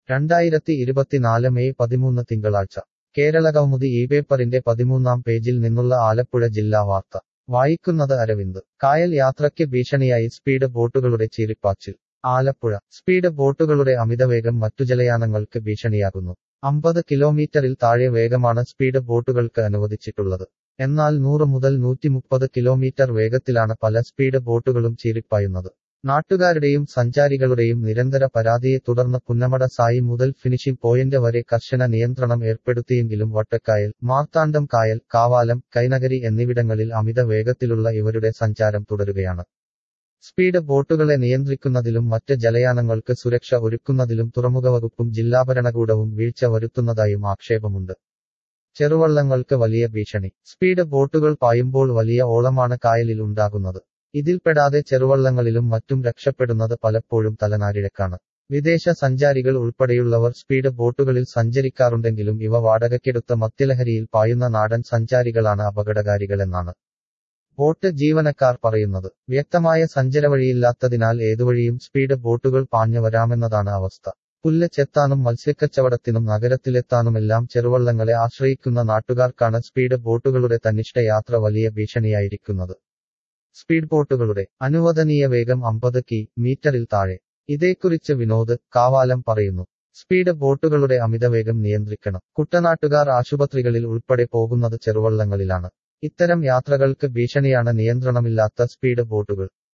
രണ്ടായിരത്തി ഇരുപത്തിനാല് മെയ് പതിമൂന്ന് തിങ്കളാഴ്ച കേരളകൗമുദി ഈ പേപ്പറിന്റെ പതിമൂന്നാം പേജിൽ നിന്നുള്ള ആലപ്പുഴ ജില്ലാ വാർത്ത വായിക്കുന്നത് അരവിന്ദ് കായൽ യാത്രയ്ക്ക് ഭീഷണിയായി സ്പീഡ് ബോട്ടുകളുടെ ചീറിപ്പാച്ചിൽ ആലപ്പുഴ സ്പീഡ് ബോട്ടുകളുടെ അമിതവേഗം മറ്റു ജലയാനങ്ങൾക്ക് ഭീഷണിയാകുന്നു അമ്പത് കിലോമീറ്ററിൽ താഴെ വേഗമാണ് സ്പീഡ് ബോട്ടുകൾക്ക് അനുവദിച്ചിട്ടുള്ളത് എന്നാൽ നൂറ് മുതൽ നൂറ്റിമുപ്പത് കിലോമീറ്റർ വേഗത്തിലാണ് പല സ്പീഡ് ബോട്ടുകളും ചീറിപ്പായുന്നത് നാട്ടുകാരുടെയും സഞ്ചാരികളുടെയും നിരന്തര പരാതിയെ തുടർന്ന് പുന്നമട സായി മുതൽ ഫിനിഷിംഗ് പോയിന്റ് വരെ കർശന നിയന്ത്രണം ഏർപ്പെടുത്തിയെങ്കിലും വട്ടക്കായൽ മാർത്താണ്ഡം കായൽ കാവാലം കൈനഗരി എന്നിവിടങ്ങളിൽ അമിത വേഗത്തിലുള്ള ഇവരുടെ സഞ്ചാരം തുടരുകയാണ് സ്പീഡ് ബോട്ടുകളെ നിയന്ത്രിക്കുന്നതിലും മറ്റ് ജലയാനങ്ങൾക്ക് സുരക്ഷ ഒരുക്കുന്നതിലും തുറമുഖവകുപ്പും ജില്ലാ ഭരണകൂടവും വീഴ്ച വരുത്തുന്നതായും ആക്ഷേപമുണ്ട് ചെറുവള്ളങ്ങൾക്ക് വലിയ ഭീഷണി സ്പീഡ് ബോട്ടുകൾ പായുമ്പോൾ വലിയ ഓളമാണ് കായലിൽ ഉണ്ടാകുന്നത് ഇതിൽപ്പെടാതെ ചെറുവള്ളങ്ങളിലും മറ്റും രക്ഷപ്പെടുന്നത് പലപ്പോഴും തലനാരിഴക്കാണ് വിദേശ സഞ്ചാരികൾ ഉൾപ്പെടെയുള്ളവർ സ്പീഡ് ബോട്ടുകളിൽ സഞ്ചരിക്കാറുണ്ടെങ്കിലും ഇവ വാടകയ്ക്കെടുത്ത മദ്യലഹരിയിൽ പായുന്ന നാടൻ സഞ്ചാരികളാണ് അപകടകാരികളെന്നാണ് ബോട്ട് ജീവനക്കാർ പറയുന്നത് വ്യക്തമായ സഞ്ചരവഴിയില്ലാത്തതിനാൽ ഏതുവഴിയും സ്പീഡ് ബോട്ടുകൾ പാഞ്ഞു വരാമെന്നതാണ് അവസ്ഥ പുല്ല് ചെത്താനും മത്സ്യക്കച്ചവടത്തിനും നഗരത്തിലെത്താനുമെല്ലാം ചെറുവള്ളങ്ങളെ ആശ്രയിക്കുന്ന നാട്ടുകാർക്കാണ് സ്പീഡ് ബോട്ടുകളുടെ തന്നിഷ്ട യാത്ര വലിയ ഭീഷണിയായിരിക്കുന്നത് സ്പീഡ് ബോട്ടുകളുടെ അനുവദനീയ വേഗം അമ്പത് കി മീറ്ററിൽ താഴെ ഇതേക്കുറിച്ച് വിനോദ് കാവാലം പറയുന്നു സ്പീഡ് ബോട്ടുകളുടെ അമിതവേഗം നിയന്ത്രിക്കണം കുട്ടനാട്ടുകാർ ആശുപത്രികളിൽ ഉൾപ്പെടെ പോകുന്നത് ചെറുവള്ളങ്ങളിലാണ് ഇത്തരം യാത്രകൾക്ക് ഭീഷണിയാണ് നിയന്ത്രണമില്ലാത്ത സ്പീഡ് ബോട്ടുകൾ